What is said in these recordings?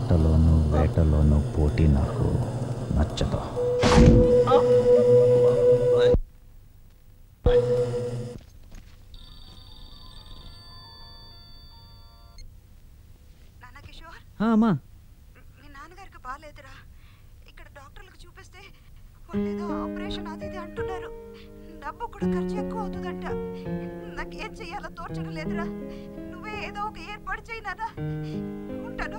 ఆటలోనూ వేటలోనూ పోటీ నాకు నచ్చదు నాన్న కిషోర్ ఆ, అమ్మా మీ నాన్నగారికి బాగాలేదురా ఇక్కడ డాక్టర్లకు చూపిస్తే వాళ్ళు ఏదో ఆపరేషన్ అది ఇది అంటున్నారు డబ్బు కూడా ఖర్చు ఎక్కువ అవుతుందంట నాకేం చెయ్యాలో తోచడం లేదురా నువ్వే ఏదో ఒక ఏర్పాటు చేయి నాన్న ఉంటాను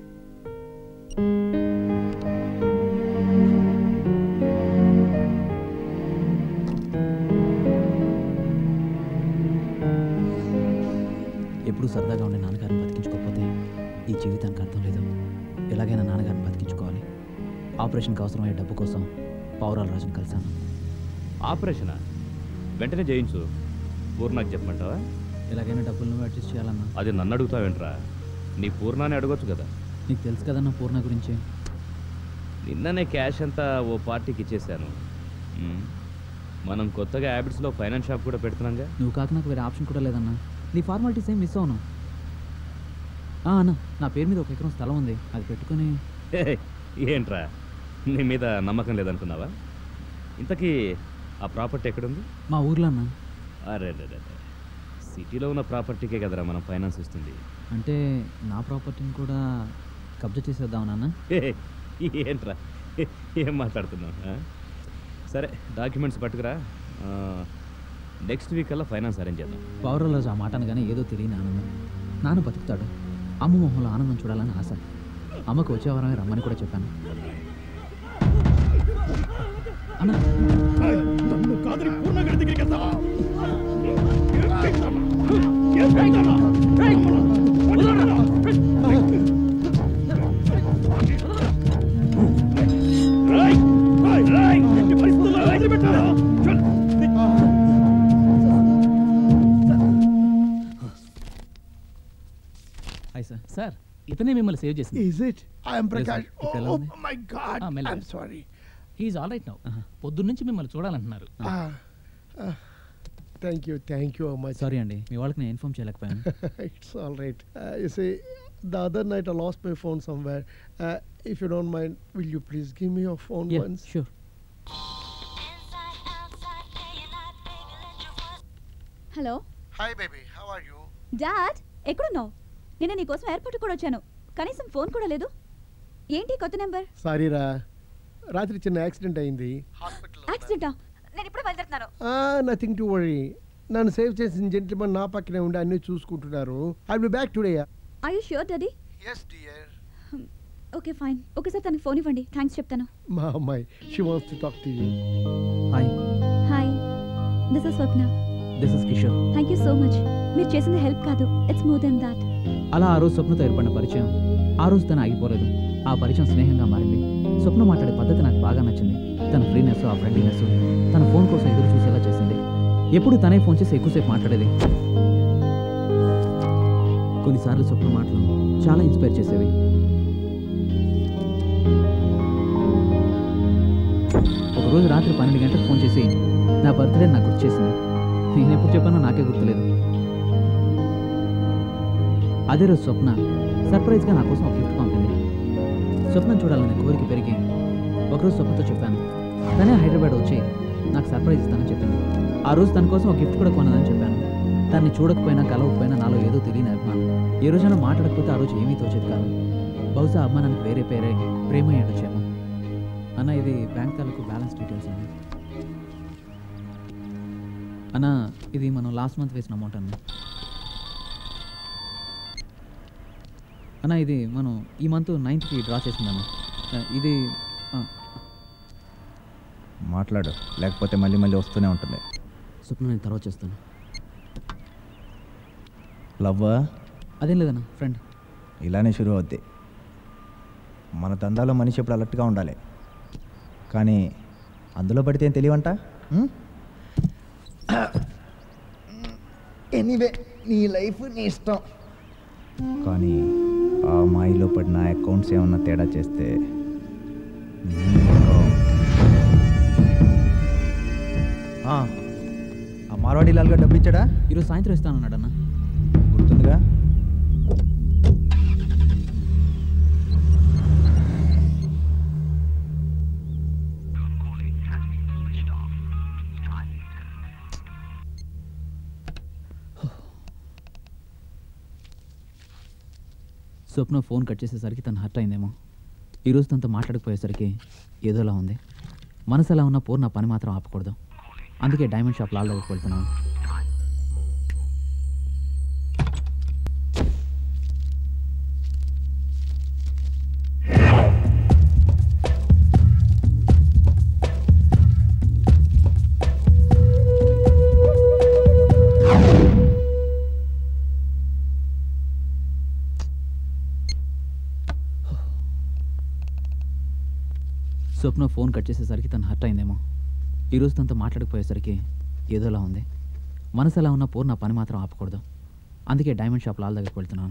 ఎప్పుడు సరదాగా ఉండే నాన్నగారిని బతికించుకోకపోతే ఈ జీవితానికి అర్థం లేదు ఎలాగైనా నాన్నగారిని బతికించుకోవాలి ఆపరేషన్కి అవసరమయ్యే డబ్బు కోసం పౌరాల రాజును కలిశాను ఆపరేషనా వెంటనే చేయించు పూర్ణకు చెప్పమంటావా ఎలాగైనా డబ్బులు నువ్వు అడ్జస్ట్ చేయాలన్నా అది నన్ను అడుగుతావేంట్రా నీ పూర్ణాన్ని అడగొచ్చు కదా నీకు తెలుసు కదన్నా పూర్ణ గురించి నిన్ననే క్యాష్ అంతా ఓ పార్టీకి ఇచ్చేశాను మ్మ్. మనం కొత్తగా హ్యాబిట్స్లో ఫైనాన్స్ షాప్ కూడా పెడుతున్నాంగా నువ్వు కాక నాకు వేరే ఆప్షన్ కూడా లేదన్నా నీ ఫార్మాలిటీస్ ఏం మిస్ అవును ఆ, అన్న నా పేరు మీద ఒక ఎకరం స్థలం ఉంది అది పెట్టుకొని హే, ఏంట్రా నీ మీద నమ్మకం లేదనుకున్నావా ఇంతకీ ఆ ప్రాపర్టీ ఎక్కడుంది మా ఊర్లో అన్న అరే రే రే రే. సిటీలో ఉన్న ప్రాపర్టీకే కదరా మనం ఫైనాన్స్ ఇస్తుంది అంటే నా ప్రాపర్టీని కూడా కబ్జా చేసేద్దాం నాన్న హే, ఏంట్రా ఏం మాట్లాడుతున్నావు ఆ? సరే డాక్యుమెంట్స్ పట్టుకురా నెక్స్ట్ వీక్ కల్లా ఫైనాన్స్ అరేంజ్ చేద్దాం పౌరరాజు ఆ మాట అనగానే ఏదో తెలియని ఆనందం నాన్న బతుకుతాడు అమ్మ మొహంలో ఆనందం చూడాలని ఆశ అమ్మకు వచ్చే వారమే రమ్మని కూడా చెప్పాను అన్న నన్ను కాదని పూర్ణగడి దగ్గరికి వెళ్తావా హాయ్ సార్ సార్ ఇతనే మిమ్మల్ని సేవ్ చేసింది Is it? I am Prakash. Yes, sir. ఇప్పుడు ఎలా Oh, ఉంది? my God. Ah, మెల్లగా. I'm sorry. He's all right now పొద్దున్నుంచి మిమ్మల్ని చూడాలంటున్నారు Ah, ah, thank you. Thank you so much. Sorry అండి మీ వాళ్ళకి నేను ఇన్ఫామ్ చేయలేకపోయాను it's all right. Uh, you see, the other night I lost my phone somewhere. Uh, if you don't mind, will you please give me your phone once? Sure hello Hi, baby. How are you? Dad ఎక్కడున్నావు నిన్న నీకోసం airport కూడా వచ్చాను కనీసం phone కూడా లేదు ఏంటి కొత్త నెంబర్ సారీ రా రాత్రి చిన్న యాక్సిడెంట్ అయింది యాక్సిడెంటా నేను ఇప్పుడు బయలుదేరుతున్నాను నథింగ్ టు వరీ నన్ను సేవ్ చేసిన జెంట్లమన్ నా పక్కనే ఉండి అన్నీ చూసుకుంటున్నారు I be back today I you sure daddy yes dear okay fine ఒకసారి తనకి ఫోన్ ఇవ్వండి థ్యాంక్స్ చెప్తాను మా అమ్మాయి she wants to talk to you hi hi this is Swapna this is Kishore thank you so much మీరు చేసింది హెల్ప్ కాదు it's more than that అలా ఆ రోజు స్వప్నతో ఏర్పడిన పరిచయం ఆ రోజు తను ఆగిపోలేదు ఆ పరిచయం స్నేహంగా మారింది స్వప్న మాట్లాడే పద్ధతి నాకు బాగా నచ్చింది తన ఫ్రీనెస్ ఆ ఫ్రెండ్లీనెస్ తన ఫోన్ కోసం ఎదురు చూసేలా చేసింది ఎప్పుడు తనే ఫోన్ చేసి ఎక్కువసేపు మాట్లాడేది కొన్నిసార్లు స్వప్న మాటలు చాలా ఇన్స్పైర్ చేసేవి ఒకరోజు రాత్రి పన్నెండు గంటలకు ఫోన్ చేసి నా బర్త్డే నాకు గుర్తు చేసింది నేను ఎప్పుడు చెప్పానో నాకే గుర్తులేదు అదే రోజు స్వప్న సర్ప్రైజ్గా నా కోసం ఒక గిఫ్ట్ పంపింది స్వప్నం చూడాలనే కోరిక పెరిగి ఒకరోజు స్వప్నతో చెప్పాను తనే హైదరాబాద్ వచ్చి నాకు సర్ప్రైజ్ ఇస్తానని చెప్పింది ఆ రోజు తన కోసం ఒక గిఫ్ట్ కూడా కొనదని చెప్పాను దాన్ని చూడకపోయినా కలవకపోయినా నాలో ఏదో తెలియని అభిమానం ఏ రోజైనా మాట్లాడకపోతే ఆ రోజు ఏమీ తోచేది కాదు బహుశా అభిమానానికి వేరే పేరే ప్రేమ ఉండొచ్చేమో అన్న ఇది బ్యాంక్ తాలూకు బ్యాలెన్స్ డీటెయిల్స్ అండి అన్న ఇది మనం లాస్ట్ మంత్ వేసిన అమౌంట్ అన్న అన్న ఇది మనం ఈ మంత్ నైన్త్కి డ్రా చేసిందన్న ఆ, ఇది ఆ, మాట్లాడు లేకపోతే మళ్ళీ మళ్ళీ వస్తూనే ఉంటుంది స్వప్న నేను తర్వాత చేస్తాను లవ్వా అదేం లేదన్న ఫ్రెండ్ ఇలానే షురు అవుద్ది మన దందాలో మనిషి ఎప్పుడు అలర్ట్గా ఉండాలి కానీ అందులో పడితే ఏం తెలియవంట ఎనీవే నీ లైఫ్ నీ ఇష్టం కానీ ఆ మాయలో పడిన అకౌంట్స్ ఏమన్నా తేడా చేస్తే నీ ముఖం. ఆ, ఆ మార్వాడి లాల్గా డబ్బు ఇచ్చాడా ఈరోజు సాయంత్రం ఇస్తానన్నాడు అన్న గుర్తుందిగా స్వప్న ఫోన్ కట్ చేసేసరికి తను హర్ట్ అయిందేమో ఈరోజు తనతో మాట్లాడకపోయేసరికి ఏదోలా ఉంది మనసు ఎలా ఉన్న పూర్ణ పని మాత్రం ఆపకూడదు అందుకే డైమండ్ షాప్ లాల్ దగ్గరికి వెళ్తున్నాను స్వప్న ఫోన్ కట్ చేసేసరికి తను హర్ట్ అయిందేమో ఈరోజు తనతో మాట్లాడకపోయేసరికి ఏదోలా ఉంది మనసు ఎలా ఉన్న పూర్ణ పని మాత్రం ఆపకూడదు అందుకే డైమండ్ షాప్ లాల్ దగ్గరికి వెళ్తున్నాను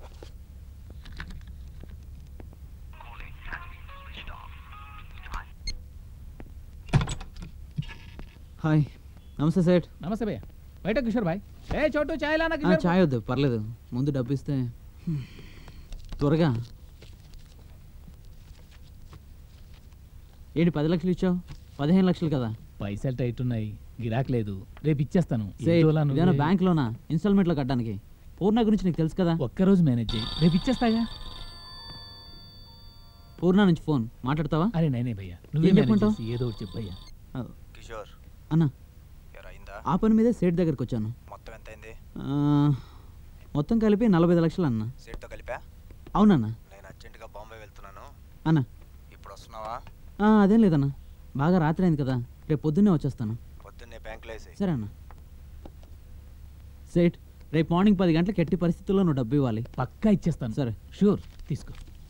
హాయ్ నమస్తే సేట్ నమస్తే భయ్య బయట కిషోర్ భాయ్ ఏ చోటు చాయ్ లానా ఆ, కిషోర్ చాయ్ వద్దు పర్లేదు ముందు డబ్బు ఇస్తే త్వరగా ఏంటి పది లక్షలు ఇచ్చావు పదిహేను లక్షలు కదా పైసలు టైట్ ఉన్నాయి గిరాక్ లేదు రేపు ఇచ్చేస్తాను సేట్, ఏదోలా నువ్వే- ఇదేనా బ్యాంక్లోనా ఇన్స్టాల్మెంట్లో కట్టడానికి పూర్ణ గురించి నీకు తెలుసు కదా ఒక్కరోజు మేనేజ్ చేయి రేపు ఇచ్చేస్తాగా పూర్ణ నుంచి ఫోన్ మాట్లాడతావా అరే నేనే భయ్యా నువ్వే ఏం మేనేజ్ చెప్పమంటావ్? చేసి ఏదో ఒకటి చెప్పు భయ్యా ఆ, కిషోర్ అన్న ఎవరు అయిందా ఆ పని మీదే సేట్ దగ్గరికి వచ్చాను మొత్తం ఎంత అయింది ఆ, మొత్తం కలిపి నలభై ఐదు లక్షలు అన్న సీట్తో కలిపా అవునన్న నేను అర్జెంటుగా బాంబే వెళ్తున్నాను అన్న ఇప్పుడు వస్తున్నావా ఆ, అదేం లేదన్న బాగా రాత్రి అయింది కదా రేపు పొద్దున్నే వచ్చేస్తాను పొద్దున్నే బ్యాంకులో వేసి సరే అన్న సేట్ రేపు మార్నింగ్ పది గంటలకు ఎట్టి పరిస్థితుల్లో నువ్వు డబ్బు ఇవ్వాలి పక్కా ఇచ్చేస్తాను సరే. షూర్ తీసుకో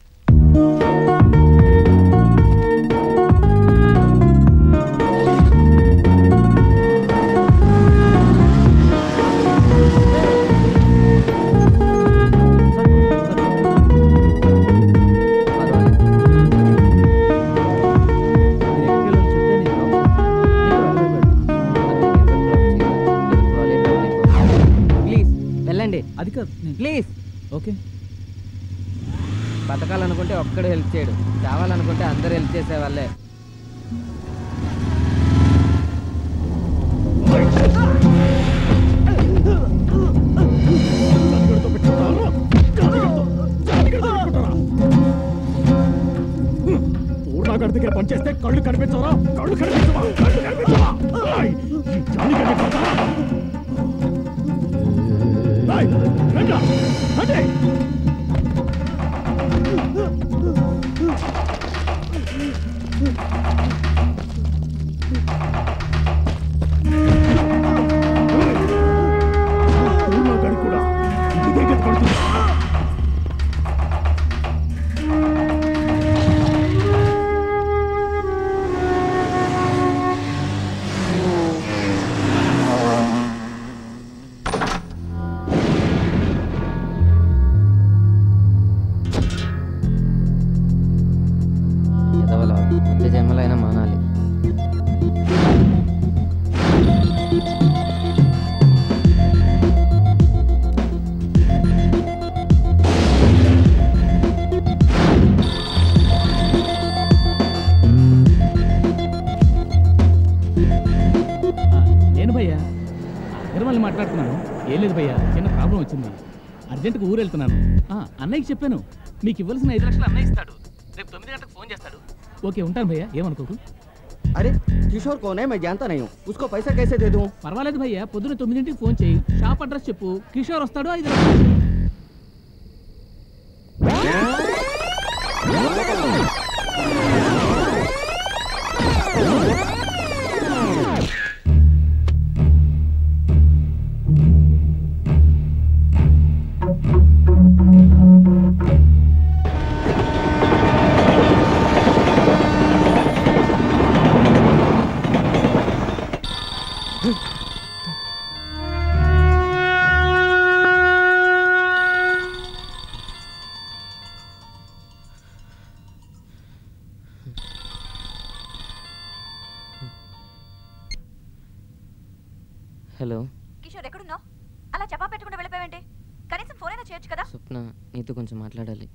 ప్లీజ్ వెళ్ళండి అది కాదు నేను- ప్లీజ్ ఓకే బతకాలనుకుంటే ఒక్కడు హెల్ప్ చేయడు చావాలనుకుంటే అందరూ హెల్ప్ చేసే వాళ్ళే పూర్ణాగర్ దగ్గర పనిచేస్తే కళ్ళు కనిపించవరా కళ్ళు కనిపించవా కళ్ళు కనిపించవా ఆయ్, ఈ జాలి కనిపించవా? ఆయ్, రండ్రా, రండి. పూర్ణాగర్ కూడా ఇదే గతి పడుతుందా ఎదవలా వచ్చే జన్మలైనా మానాలి ఆ, నేను భయ్యా నిర్మల్ని మాట్లాడుతున్నాను ఏం లేదు భయ్యా చిన్న ప్రాబ్లం వచ్చింది అర్జెంటుగా ఊరు వెళ్తున్నాను ఆ, అన్నయ్యకి చెప్పాను మీకు ఇవ్వాల్సిన ఐదు లక్షలు అన్నయ్య ఇస్తాడు రేపు తొమ్మిది గంటలకు ఫోన్ చేస్తాడు ఓకే ఉంటాను భయ్యా ఏమనుకోకు అరే కిషోర్ కోనే मैं जानता नहीं हूँ उसको पैसा कैसे दे दूँ పర్వాలేదు భయ్యా పొద్దున్న తొమ్మిదింటికి ఫోన్ చేయి షాప్ అడ్రస్ చెప్పు కిషోర్ వస్తాడు ఐదు లక్షలు హలో కిషోర్ ఎక్కడున్నావు అలా చెప్పా పెట్టకుండా వెళ్ళిపోయావేంటి కనీసం ఫోన్ అయినా చేయొచ్చు కదా స్వప్న నీతో కొంచెం మాట్లాడాలి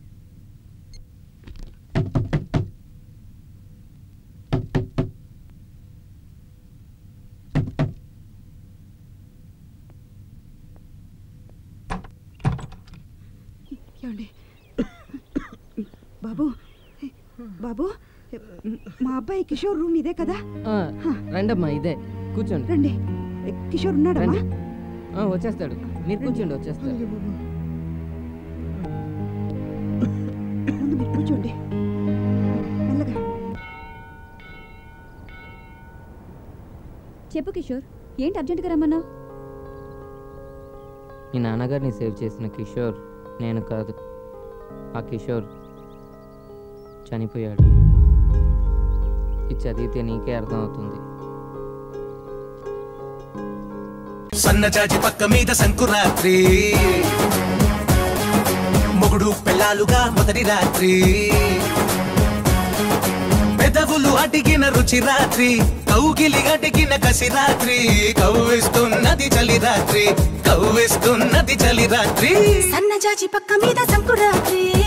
ఏమండి బాబు బాబు మా అబ్బాయి కిషోర్ రూమ్ ఇదే కదా ఆ, రండమ్మా ఇదే కూర్చోండి రండి కిషోర్ ఉన్నాడమ్మా రండి. ఆ, వచ్చేస్తాడు మీరు కూర్చోండి వచ్చేస్తాడు ముందు మీరు కూర్చోండి మెల్లగా చెప్పు కిషోర్ ఏంటి అర్జెంటుగా రమ్మన్నావు మీ నాన్నగారిని సేవ్ చేసిన కిషోర్ నేను కాదు ఆ కిషోర్ చనిపోయాడు ఇది చదివితే నీకే అర్థమవుతుంది సన్నజాజి పక్క మీద సంకురాత్రి మొగుడు పెళ్ళాలుగా మొదటి రాత్రి పెదవులు అడిగిన రుచి రాత్రి కౌగిలి అడిగిన కసి రాత్రి కవ్విస్తున్నది చలి రాత్రి కవ్విస్తున్నది చలి రాత్రి సన్నజాజి పక్క మీద సంకురాత్రి